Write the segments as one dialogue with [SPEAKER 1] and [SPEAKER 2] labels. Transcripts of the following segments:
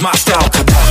[SPEAKER 1] my style. Come on.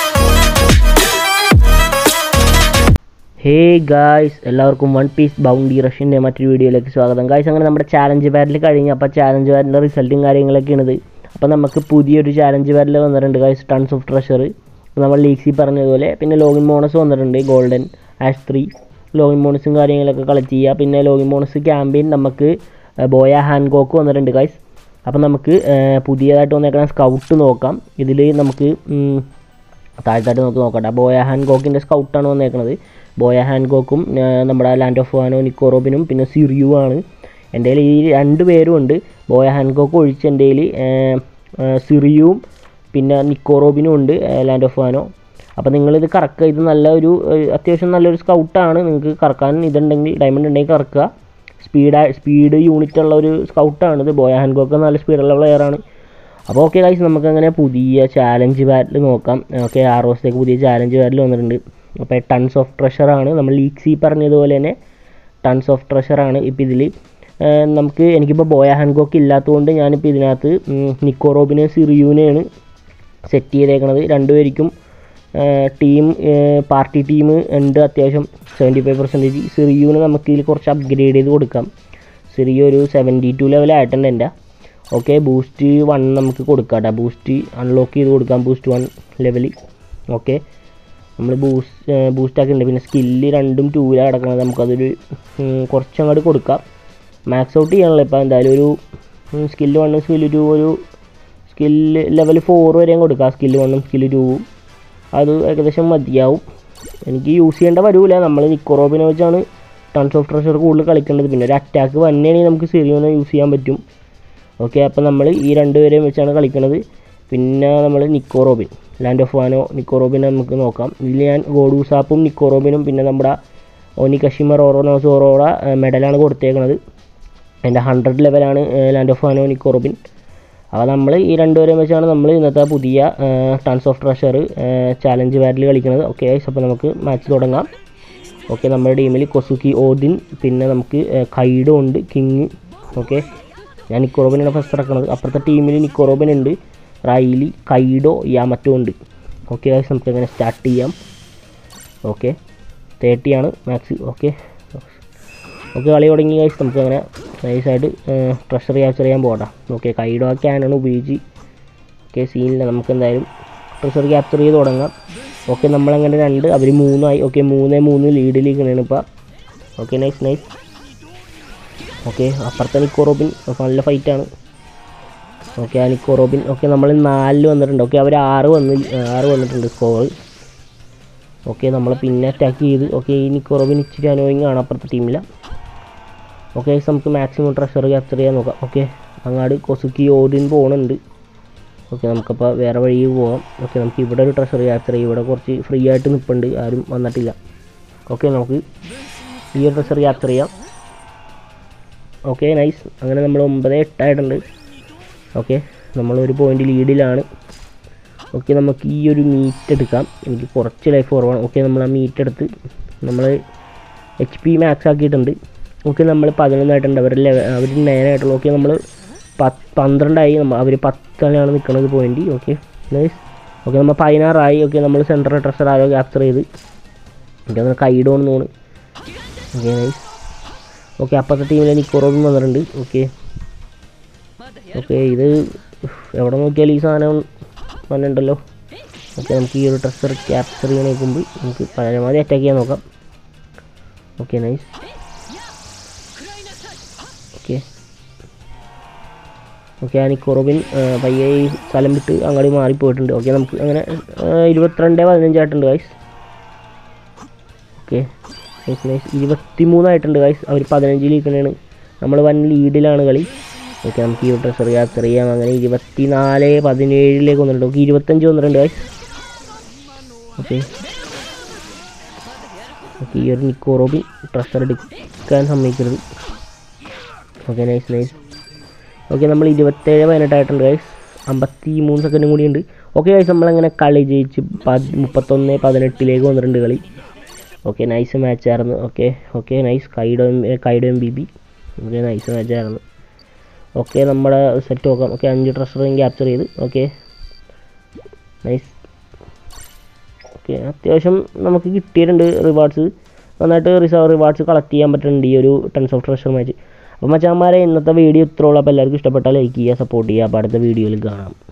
[SPEAKER 2] Hey guys എല്ലാവർക്കും one piece bounty റഷ്യൻ്റെ മറ്റൊരു വീഡിയോയിലേക്ക് സ്വാഗതം ഗായ്സ് അങ്ങനെ നമ്മുടെ ചാലഞ്ച് ബാറ്റിൽ കഴിഞ്ഞു അപ്പോൾ ചാലഞ്ച് ബാറ്റിൻ്റെ റിസൾട്ടും കാര്യങ്ങളൊക്കെയാണ് ഇത് അപ്പോൾ നമുക്ക് പുതിയൊരു ചാലഞ്ച് ബാറ്റിൽ വന്നിട്ടുണ്ട് ഗായ്സ് ടൺസ് ഓഫ് ട്രഷർ നമ്മൾ ലീക്സിൽ പറഞ്ഞതുപോലെ പിന്നെ ലോഗിൻ ബോണസ് വന്നിട്ടുണ്ട് ഗോൾഡൻ ആഷ് ത്രീ ലോഗിൻ ബോണസും കാര്യങ്ങളൊക്കെ കളക്ട് ചെയ്യുക പിന്നെ ലോഗിൻ ബോണസ് ക്യാമ്പയിൻ നമുക്ക് ബോയ ഹാൻകോക്ക് വന്നിട്ടുണ്ട് ഗായ്സ് അപ്പോൾ നമുക്ക് ഏർ, പുതിയതായിട്ട് വന്നേക്കുന്ന സ്കൗട്ട് നോക്കാം ഇതിൽ നമുക്ക് ഉം, താഴ്ത്തായിട്ട് നമുക്ക് നോക്കട്ടെ ബോയ ഹാൻകോക്കിൻ്റെ സ്കൗട്ടാണ് വന്നേക്കുന്നത് ബോയ ഹാൻകോക്കും ആ, നമ്മുടെ ലാൻഡ് ഓഫ് വാനോ നിക്കോറോബിനും പിന്നെ സിറിയു ആണ് എൻ്റെ കയ്യിൽ ഈ രണ്ട് പേരും ഉണ്ട് ബോയ ഹാൻകോക്ക് ഒഴിച്ച് എൻ്റെ കയ്യിൽ സിറിയുവും പിന്നെ നിക്കോറോബിനും ഉണ്ട് ലാൻഡ് ഓഫ് വാനോ അപ്പോൾ നിങ്ങളിത് കറക്കുക ഇത് നല്ല ഒരു ഏർ, അത്യാവശ്യം നല്ലൊരു സ്കൗട്ടാണ് നിങ്ങൾക്ക് കറക്കാൻ ഇതുണ്ടെങ്കിൽ ഡയമണ്ട് ഉണ്ടെങ്കിൽ കറക്കുക സ്പീഡ് സ്പീഡ് യൂണിറ്റ് ഉള്ള ഒരു സ്കൗട്ടാണ് ഇത് ബോയ ഹാൻകോക്ക് നല്ല സ്പീഡുള്ള പ്ലെയറാണ് അപ്പോൾ ഓക്കെ ഗൈസ് നമുക്ക് അങ്ങനെ പുതിയ ചാലഞ്ച് ബാറ്റിൽ നോക്കാം ഓക്കെ ആറ് ദിവസത്തേക്ക് പുതിയ ചാലഞ്ച് ബാറ്റിൽ വന്നിട്ടുണ്ട് അപ്പോൾ ടൺസ് ഓഫ് ട്രഷറാണ് നമ്മൾ ലീക്സി പറഞ്ഞതുപോലെ തന്നെ ടൺസ് ഓഫ് ട്രഷറാണ് ഇപ്പോൾ ഇതിൽ നമുക്ക് എനിക്കിപ്പോൾ ബോയ ഹാൻകോക്ക് ഇല്ലാത്തതുകൊണ്ട് ഞാനിപ്പോൾ ഇതിനകത്ത് ഉം, നിക്കോ റോബിനെ സിറിയൂനെയാണ് സെറ്റ് ചെയ്തേക്കണത് രണ്ടുപേർക്കും ടീം പാർട്ടി ടീം ഉണ്ട് അത്യാവശ്യം സെവൻറ്റി ഫൈവ് പെർസെൻറ്റേജ് സിറിയൂന് നമുക്ക് ഇതിൽ കുറച്ച് അപ്ഗ്രേഡ് ചെയ്ത് കൊടുക്കാം സിറിയ ഒരു സെവൻറ്റി ടു ലെവലായിട്ടുണ്ട് എൻ്റെ ഓക്കെ ബൂസ്റ്റ് വൺ നമുക്ക് കൊടുക്കാം കേട്ടോ ബൂസ്റ്റ് അൺലോക്ക് ചെയ്ത് കൊടുക്കാം ബൂസ്റ്റ് വൺ ലെവൽ ഓക്കെ നമ്മൾ ബൂസ്റ്റ് ബൂസ്റ്റ് ആക്കിയിട്ടുണ്ട് പിന്നെ സ്കില്ല് രണ്ടും ടൂലാണ് കിടക്കുന്നത് നമുക്കതൊരു ഉം, കുറച്ചങ്ങോട്ട് കൊടുക്കാം മാക്സ് ഔട്ട് ചെയ്യാനുള്ള ഇപ്പോൾ എന്തായാലും ഒരു സ്കില്ല് വണ്ണും സ്കില്ല് ടു ഒരു സ്കില്ല് ലെവൽ ഫോർ വരെയും കൊടുക്കാം സ്കില്ല് വണ്ണും സ്കില്ല് ടൂവും അത് ഏകദേശം മതിയാവും എനിക്ക് യൂസ് ചെയ്യേണ്ട വരൂല നമ്മൾ നിക്കോറോബിനെ വെച്ചാണ് ടൺസ് ഓഫ് ട്രഷർ കൂടുതൽ കളിക്കേണ്ടത് പിന്നെ ഒരു അറ്റാക്ക് വന്നെയാണെങ്കിൽ നമുക്ക് സിറിയോനെ യൂസ് ചെയ്യാൻ പറ്റും ഓക്കെ അപ്പോൾ നമ്മൾ ഈ രണ്ടുപേരെയും വെച്ചാണ് കളിക്കുന്നത് പിന്നെ നമ്മൾ നിക്കോറോബിൻ ലാൻഡ് ഓഫ് വാനോ നിക്കോറോബിനെ നമുക്ക് നോക്കാം ഇതിൽ ഞാൻ ഗോഡൂസാപ്പും നിക്കോറോബിനും പിന്നെ നമ്മുടെ ഒനികഷിമ റോറോനോസ് ഓറോറ മെഡലാണ് കൊടുത്തേക്കുന്നത് എൻ്റെ ഹൺഡ്രഡ് ലെവലാണ് ലാൻഡ് ഓഫ് വാനോ നിക്കോറോബിൻ അപ്പോൾ നമ്മൾ ഈ രണ്ടുപേരെയും വെച്ചാണ് നമ്മൾ ഇന്നത്തെ പുതിയ tons of treasure challenge battle കളിക്കുന്നത് ഓക്കെ അപ്പോൾ നമുക്ക് മാച്ച് തുടങ്ങാം ഓക്കെ നമ്മുടെ ടീമിൽ കൊസുക്കി ഓദിൻ പിന്നെ നമുക്ക് ഏർ, കൈഡോ ഉണ്ട് കിങ് ഓക്കെ ഞാൻ നിക്കോറോബിനാണ് ഫസ്റ്റ് ഇറക്കുന്നത് അപ്പുറത്തെ ടീമിൽ നിക്കോറോബിൻ ഉണ്ട് റൈലി കൈഡോ യാമറ്റോ ഉണ്ട് ഓക്കെ ഗൈസ് നമുക്ക് അങ്ങനെ സ്റ്റാർട്ട് ചെയ്യാം ഓക്കെ തേർട്ടി ആണ് മാക്സ് ഓക്കെ ഓക്കെ കളി തുടങ്ങി ഗൈസ് നമുക്ക് അങ്ങനെ നൈസായിട്ട് ട്രഷർ ക്യാപ്ചർ ചെയ്യാൻ പോകട്ടെ ഓക്കെ കൈഡോ ആ ക്യാനാണ് ഉപയോഗിച്ച് ഓക്കെ സീനില്ല നമുക്ക് എന്തായാലും ട്രഷർ ക്യാപ്ചർ ചെയ്ത് തുടങ്ങാം ഓക്കെ നമ്മളങ്ങനെ രണ്ട് അവർ മൂന്നായി ഓക്കെ മൂന്ന് മൂന്ന് ലീഡിലിരിക്കണേണ് ഇപ്പോൾ ഓക്കെ നൈസ് നൈസ് ഓക്കെ അപ്പുറത്തെ നിക്കോ റോബിൻ നല്ല ഫൈറ്റാണ് ഓക്കെ ആ നിക്കോ റോബിൻ ഓക്കെ നമ്മൾ നാലിൽ വന്നിട്ടുണ്ട് ഓക്കെ അവർ ആറ് വന്ന് ആറ് വന്നിട്ടുണ്ട് സ്കോർ ഓക്കെ നമ്മൾ പിന്നെ അറ്റാക്ക് ചെയ്ത് ഓക്കെ ഈ നിക്കോ റോബിൻ ഇച്ചിരി അനോയിങ് ആണ് അപ്പുറത്തെ ടീമിൽ ഓക്കെ നമുക്ക് മാക്സിമം ട്രഷർ ക്യാപ്ചർ ചെയ്യാൻ നോക്കാം ഓക്കെ അങ്ങാട് കൊസുക്കി ഓടിൻ പോകുന്നുണ്ട് ഓക്കെ നമുക്കപ്പോൾ വേറെ വഴി പോകാം ഓക്കെ നമുക്ക് ഇവിടെ ഒരു ട്രഷർ ക്യാപ്ചർ ചെയ്യും ഇവിടെ കുറച്ച് ഫ്രീ ആയിട്ട് നിൽപ്പുണ്ട് ആരും വന്നിട്ടില്ല ഓക്കെ നമുക്ക് ഈ ഒരു ട്രഷർ ക്യാപ്ചർ ചെയ്യാം ഓക്കെ നൈസ് അങ്ങനെ നമ്മൾ ഒമ്പത് എട്ടായിട്ടുണ്ട് ഓക്കെ നമ്മൾ ഒരു പോയിന്റ് ലീഡിലാണ് ഓക്കെ നമുക്ക് ഈ ഒരു മീറ്റ് എടുക്കാം എനിക്ക് കുറച്ച് ലൈഫ് കുറവാണ് ഓക്കെ നമ്മൾ ആ മീറ്റ് എടുത്ത് നമ്മൾ എച്ച് പി മാക്സ് ആക്കിയിട്ടുണ്ട് ഓക്കെ നമ്മൾ പതിനൊന്നായിട്ടുണ്ട് അവരുടെ ലെവൽ അവർ നയനായിട്ടുള്ളൂ ഓക്കെ നമ്മൾ പത്ത് പന്ത്രണ്ടായി നമ്മൾ അവർ പത്തിലാണ് നിൽക്കുന്നത് പോയിന്റ് ഓക്കെ നൈസ് ഓക്കെ നമ്മൾ പതിനാറായി ഓക്കെ നമ്മൾ സെൻട്രൽ ട്രഷർ ആരോ ക്യാപ്ചർ ചെയ്ത് ഓക്കെ നമ്മൾ കൈഡോന്ന് തോന്നുന്നു ഓക്കെ നൈസ് ഓക്കെ അപ്പുറത്തെ ടീമിൽ നിക്കോറോബും വന്നിട്ടുണ്ട് ഓക്കെ ഓക്കെ ഇത് എവിടെ നോക്കിയാലും ഈ സാധനം വന്നിട്ടുണ്ടല്ലോ ഓക്കെ നമുക്ക് ഈ ഒരു ട്രഷർ ക്യാപ്ചർ ചെയ്യണേ മുമ്പ് നമുക്ക് പരമാവധി അറ്റാക്ക് ചെയ്യാൻ നോക്കാം ഓക്കെ നൈസ് ഓക്കെ ഓക്കെ ആ നിക്കോറോബിൻ പയ്യെ ഈ സ്ഥലം വിട്ട് അങ്ങോട്ട് മാറിപ്പോയിട്ടുണ്ട് ഓക്കെ നമുക്ക് അങ്ങനെ ആ, ഇരുപത്തിരണ്ട് പതിനഞ്ചായിട്ടുണ്ട് ഗൈസ് ഓക്കെ നൈസ് നൈസ് ഇരുപത്തി മൂന്നായിട്ടുണ്ട് ഗൈസ് അവർ പതിനഞ്ചിൽ ഇരിക്കണേണ് നമ്മൾ വൻ ലീഡിലാണ് കളി ഓക്കെ നമുക്ക് ഈ ട്രഷർ ക്യാപ്ചർ ചെയ്യാം അങ്ങനെ ഇരുപത്തി നാല് പതിനേഴിലേക്ക് വന്നിട്ടുണ്ട് ഓക്കെ ഇരുപത്തഞ്ച് വന്നിട്ടുണ്ട് ഗൈസ് ഓക്കെ ഓക്കെ ഈ ഒരു നിക്കോറോബിൻ ട്രഷർ എടുക്കാൻ സമ്മതിക്കരുത് ഓക്കെ നൈസ് നൈസ് ഓക്കെ നമ്മൾ ഇരുപത്തേഴ് പതിനെട്ടായിട്ടുണ്ട് ഗൈസ് അമ്പത്തി മൂന്ന് സെക്കൻഡും കൂടിയുണ്ട് ഓക്കെ ഗൈസ് നമ്മളങ്ങനെ കളി ജയിച്ച് പത് മുപ്പത്തൊന്ന് പതിനെട്ടിലേക്ക് വന്നിട്ടുണ്ട് കളി ഓക്കെ നൈസ് മാച്ചായിരുന്നു okay okay nice Kaido Kaido M B B okay nice മാച്ചായിരുന്നു ഓക്കെ നമ്മുടെ സെറ്റ് നോക്കാം ഓക്കെ അഞ്ച് ട്രഷറും ക്യാപ്ചർ ചെയ്ത് ഓക്കെ നൈസ് ഓക്കെ അത്യാവശ്യം നമുക്ക് കിട്ടിയിട്ടുണ്ട് റിവാർഡ്സ് നന്നായിട്ട് റിസർവ് റിവാർഡ്സ് കളക്ട് ചെയ്യാൻ പറ്റുന്നുണ്ട് ഈ ഒരു ടെൻസ് ഓഫ് ട്രഷർ മാച്ച് അപ്പോൾ മച്ചാന്മാരെ ഇന്നത്തെ വീഡിയോ ഇത്രയുള്ളൂ അപ്പോൾ എല്ലാവർക്കും ഇഷ്ടപ്പെട്ടാൽ ലൈക്ക് ചെയ്യുക സപ്പോർട്ട് ചെയ്യുക അപ്പോൾ അടുത്ത വീഡിയോയിൽ കാണാം